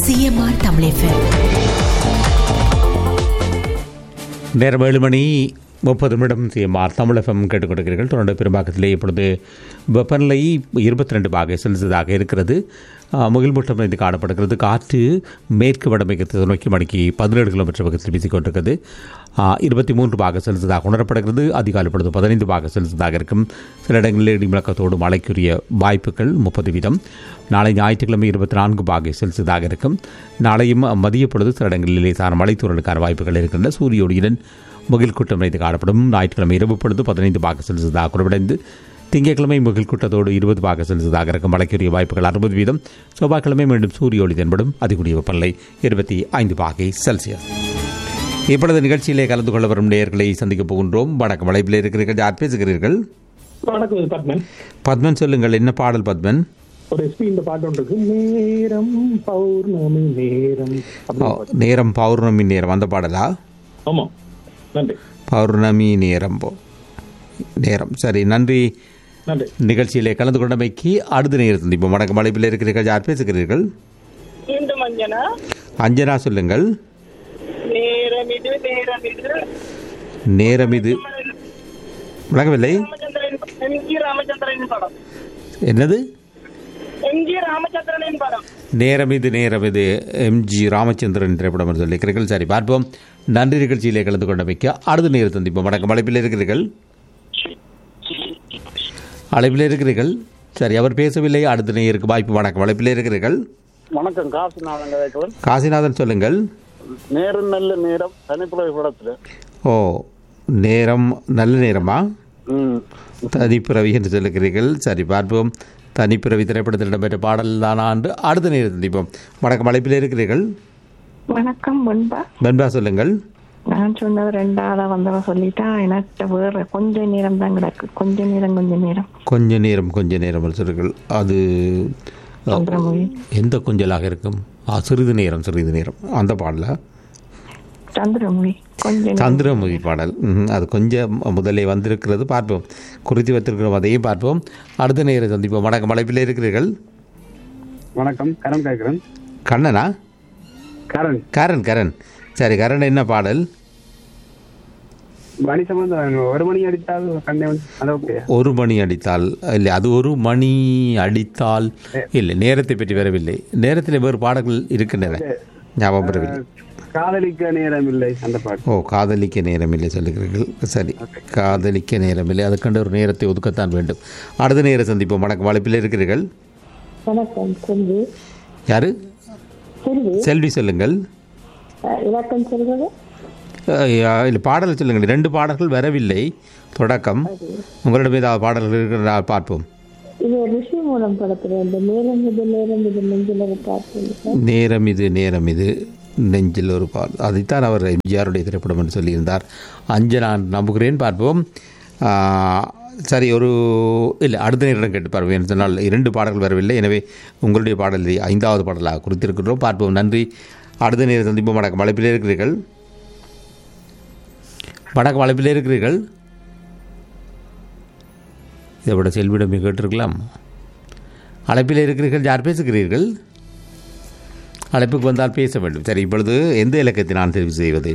CMR Tamil FM நேரம் ஏழு மணி முப்பது நிமிடம் சிஎம்ஆர் தமிழகம் கேட்டுக் கொடுக்கிறீர்கள் தொடர்ந்து பெரும்பாக்கத்திலே இப்பொழுது வெப்பநிலை இருபத்தி ரெண்டு பாகை செல்சியஸாக இருக்கிறது ஆஹ், முகில்மூட்டம் இது காணப்படுகிறது காற்று மேற்கு வடமேற்கு நோக்கி மணிக்கு பதினேழு கிலோமீட்டர் வேகத்தில் வீசிக் கொண்டிருக்கிறது ஆஹ், இருபத்தி மூன்று பாக செல்சியஸாக உணரப்படுகிறது அதிகாலை பொழுது பதினைந்து பாக செல்சியஸாக இருக்கும் சில இடங்களில் இடிமுழக்கத்தோடு மழைக்குரிய வாய்ப்புகள் முப்பது வீதம் நாளை ஞாயிற்றுக்கிழமை இருபத்தி நான்கு பாகை செல்சியஸாக இருக்கும் நாளையும் மதிய பொழுது சில இடங்களில் லேசான மழைத்தூரலுக்கான வாய்ப்புகள் இருக்கின்றன சூரிய ஒளியுடன் முகில் கூட்டம் வைத்து காணப்படும் ஞாயிற்றுக்கிழமை இரவு பொழுது பதினைந்து பாக செல்சியஸாக குறைவடைந்து திங்கட்கிழமை முகில் கூட்டத்தோடு இருபது பாக செல்சியஸாக இருக்கும் மழைக்குரிய வாய்ப்புகள் அறுபது வீதம் செவ்வாய்க்கிழமை மீண்டும் சூரிய ஒளி தென்படும் அதிகூடிய வெப்பநிலை இருபத்தி ஐந்து பாகை செல்சியஸ் இப்பொழுது நிகழ்ச்சியிலே கலந்து கொள்ள வரும் நேயர்களை சந்திக்கப் போகின்றோம் வணக்கம் வளைப்பில் இருக்கிறீர்கள் யார் பேசுகிறீர்கள் வணக்கம் இது பத்மன் பத்மன் சொல்லுங்கள் என்ன பாடல் பத்மன் ஒரு எஸ்பி இந்த பாட்டு ஒன்று இருக்கு நேரம் பௌர்ணமி நேரம் அப்படி ஓ, நேரம் பௌர்ணமி நேரம் அந்த பாடலா ஆமா நன்றி பௌர்ணமி நேரம் போ நேரம் சரி நன்றி நன்றி நிகழ்ச்சியிலே கலந்து கொண்டமைக்கு அடுத்த நேரம் சந்திப்போம் வணக்கம் அழைப்பில் இருக்கிறீர்கள் யார் பேசுகிறீர்கள் மீண்டும் அஞ்சனா அஞ்சனா சொல்லுங்கள் நேரம் இது நேரம் இது நேரம் இது விளங்கவில்லை ராமச்சந்திரன் எம்ஜி ராமச்சந்திரனின் படம் என்னது எம்ஜி ராமச்சந்திரனின் படம் நேரம் இது நேரம் இது எம்ஜி ராமச்சந்திரன் திரைப்படம் என்று சொல்லியிருக்கிறீர்கள் சரி பார்ப்போம் நன்றி நிகழ்ச்சியிலே கலந்து கொண்டமைக்கு அடுத்த நேரம் சந்திப்போம் வணக்கம் அழைப்பில் இருக்கிறீர்கள் அழைப்பில் இருக்கிறீர்கள் சரி அவர் பேசவில்லை அடுத்த நேருக்கு வாய்ப்பு வணக்கம் அழைப்பில் இருக்கிறீர்கள் வணக்கம் காசு நான் கேட்கிறேன் காசிநாதன் சொல்லுங்கள் நேரம் நல்ல நேரம் தனிப்புற படத்துல ஓ நேரம் நல்ல நேரமா ம் தனிப்பிறவி என்று சொல்லுகிறீர்கள் சரி பார்ப்போம் தனிப்பிறவி திரைப்படத்தில் இடம்பெற்ற பாடல் தானா என்று அடுத்த நேரம் சந்திப்போம் வணக்கம் அழைப்பில் இருக்கிறீர்கள் வணக்கம் முன்பா வெண்பா சொல்லுங்கள் நான் சொன்னது ரெண்டாவதா வந்தவ சொல்லிட்டா எனக்கு வேற கொஞ்ச நேரம் தான் கிடக்கு கொஞ்ச நேரம் கொஞ்ச நேரம் கொஞ்ச நேரம் கொஞ்ச நேரம் என்று சொல்லுங்கள் அது சந்திரமுகி எந்த கொஞ்சலாக இருக்கும் ஆ, சிறிது நேரம் சிறிது நேரம் அந்த பாடல சந்திரமுகி கொஞ்ச நேரம் சந்திரமுகி பாடல் ம்ஹும். அது கொஞ்சம் முதலே வந்திருக்கிறது பார்ப்போம் குறித்து வைத்திருக்கிறோம் அதையும் பார்ப்போம் அடுத்த நேரம் சந்திப்போம் வணக்கம் அழைப்பில் இருக்கிறீர்கள் வணக்கம் கரண் கேட்கிறேன் கண்ணனா கரண் கரண் கரண் சரி கரண் என்ன பாடல் மணி சம்பந்தம் ஒரு மணி அடித்தால் கண்ணே வந்து அது ஓகே ஒரு மணி அடித்தால் இல்லை அது ஒரு மணி அடித்தால் இல்லை நேரத்தை பற்றி வரவில்லை நேரத்தில் வேறு பாடல்கள் இருக்கின்றன ஞாபகம் வரவில்லை காதலிக்க நேரம் இல்லை அந்த பாட்டு ஓ காதலிக்க நேரமில்லை சொல்லுகிறீர்கள் சரி காதலிக்க நேரமில்லை அதுக்கண்டு ஒரு நேரத்தை ஒதுக்கத்தான் வேண்டும் அடுத்த நேரம் சந்திப்போம் வணக்கம் அழைப்பில் இருக்கிறீர்கள் வணக்கம் செல்வி யாரு செல்வி செல்வி சொல்லுங்கள் அஹ், இலக்கம் சொல்வது அஹ், இல்லை பாடல் சொல்லுங்கள் ரெண்டு பாடல்கள் வரவில்லை தொடக்கம் உங்களிடம் ஏதாவது பாடல்கள் இருக்கிறதா பார்ப்போம் இது ரிஷி மூலம் படத்துல இந்த நேரம் இது நேரம் இது நெஞ்சில பார்த்து நேரம் இது நேரம் இது நெஞ்சில் ஒரு பால் அதைத்தான் அவர் எம்ஜிஆருடைய திரைப்படம் என்று சொல்லியிருந்தார் அஞ்சு நான் நம்புகிறேன் பார்ப்போம் ஆ, சரி ஒரு இல்லை அடுத்த நேரம் கேட்டு பார்ப்போம் என்று சொன்னால் இரண்டு பாடல்கள் வரவில்லை எனவே உங்களுடைய பாடலை ஐந்தாவது பாடலாக குறித்திருக்கிறோம் பார்ப்போம் நன்றி அடுத்த நேரம் சந்திப்போம் வணக்கம் அழைப்பில் இருக்கிறீர்கள் வணக்கம் அழைப்பில் இருக்கிறீர்கள் இதை விட செல்விடமே கேட்டிருக்கலாம் அழைப்பில் இருக்கிறீர்கள் யார் பேசுகிறீர்கள் அழைப்புக்கு வந்தால் பேச வேண்டும் சரி இப்பொழுது எந்த இலக்கத்தை நான் தெரிவு செய்வது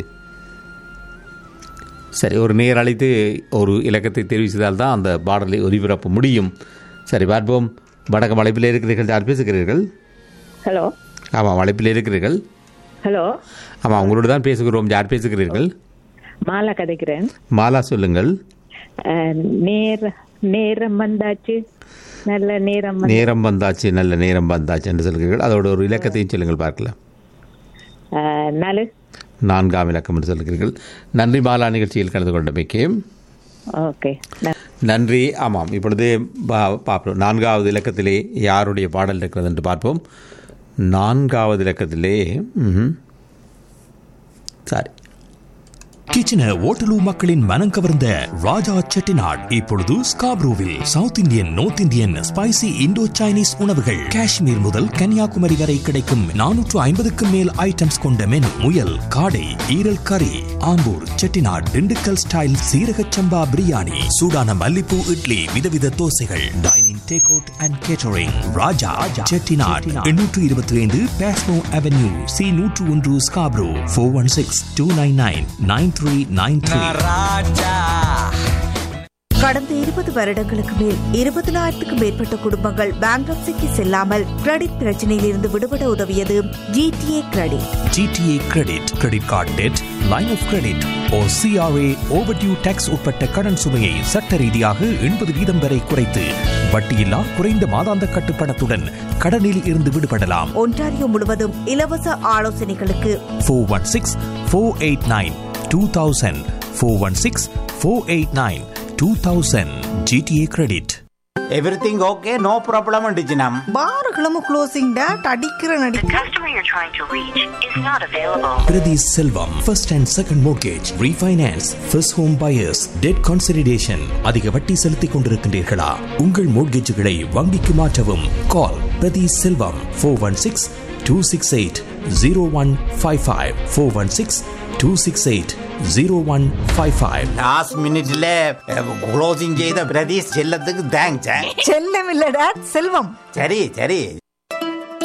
சரி ஒரு நேர் அழைத்து ஒரு இலக்கத்தை தெரிவு செய்தால் தான் அந்த பாடலை ஒலிபரப்ப முடியும் சரி பார்ப்போம் வணக்கம் அழைப்பில் இருக்கிறீர்கள் யார் பேசுகிறீர்கள் ஹலோ ஆமாம் அழைப்பில் இருக்கிறீர்கள் ஹலோ ஆமாம் உங்களோடு தான் பேசுகிறோம் யார் பேசுகிறீர்கள் மாலா கதைக்கிறேன் மாலா சொல்லுங்கள் நேர நேரம் வந்தாச்சு நல்ல நேரம் நேரம் வந்தாச்சு நல்ல நேரம் வந்தாச்சு என்று சொல்கிறீர்கள் அதோட ஒரு இலக்கத்தையும் சொல்லுங்கள் பார்க்கலாம் நாலு நான்காம் இலக்கம் என்று சொல்கிறீர்கள் நன்றி மாலா நிகழ்ச்சியில் கலந்து கொண்டமைக்கு ஓகே நன்றி ஆமாம் இப்பொழுது பா- பார்ப்போம் நான்காவது இலக்கத்திலே யாருடைய பாடல் இருக்கிறது என்று பார்ப்போம் நான்காவது இலக்கத்திலே ம்ஹும். சரி கிச்சன ஓட்டலூ மக்களின் மனம் கவர்ந்த ராஜா செட்டிநாட் இப்பொழுது ஸ்காப்ரூவில் south Indian north Indian spicy Indo Chinese உணவுகள் காஷ்மீர் முதல் கன்னியாகுமரி வரை கிடைக்கும் நானூற்று ஐம்பதுக்கும் மேல் ஐட்டம்ஸ் கொண்ட மெனு முயல் காடை ஈரல் கறி ஆம்பூர் செட்டிநாட் திண்டுக்கல் ஸ்டைல் சீரக சம்பா பிரியாணி சூடான மல்லிப்பூ இட்லி விதவித தோசைகள் dining take out and catering Raja Chettinad எண்ணூற்று இருபத்தி ஐந்து பேஸ்மோ அவென்யூ சி நூற்று ஒன்று Scarborough four one six two nine nine nine three nine three கடந்த இருபது வருடங்களுக்கு மேல் இருபதினாயிரத்துக்கும் மேற்பட்ட குடும்பங்கள் பேங்க்ரப்சிக்கு செல்லாமல் கிரெடிட் பிரச்சனையில் இருந்து விடுபட உதவியது GTA credit GTA credit credit card debt line of credit ஓ சிஆர்ஏ ஓவர்டியூ டேக்ஸ் உட்பட்ட கடன் சுமையை சட்ட ரீதியாக எண்பது வீதம் வரை குறைத்து வட்டியில்லா குறைந்த மாதாந்த கட்டுப்பணத்துடன் கடனில் இருந்து விடுபடலாம் ஒன்டாரியோ முழுவதும் இலவச ஆலோசனைகளுக்கு four one six four eight nine two thousand four one six four eight nine two thousand GTA credit everything okay no problem டிஜினம் பாருகளும் க்ளோசிங் டேட் அடிக்கிற நடி customer you're trying to reach is not available. Prathi Selvam first and second mortgage refinance first home buyers debt consideration அதிக வட்டி செலுத்திக் கொண்டிருக்கின்றீர்களா உங்கள் மோர்கேஜுகளை வங்கிக்கு மாற்றவும் call Prathi Selvam four one six two six eight zero one five five four one six two six eight zero one five five last மினிட்ல closing செய்த பிரதீஷ் செல்லத்துக்கு thanks செல்லம் இல்ல டேட் செல்வம் சரி சரி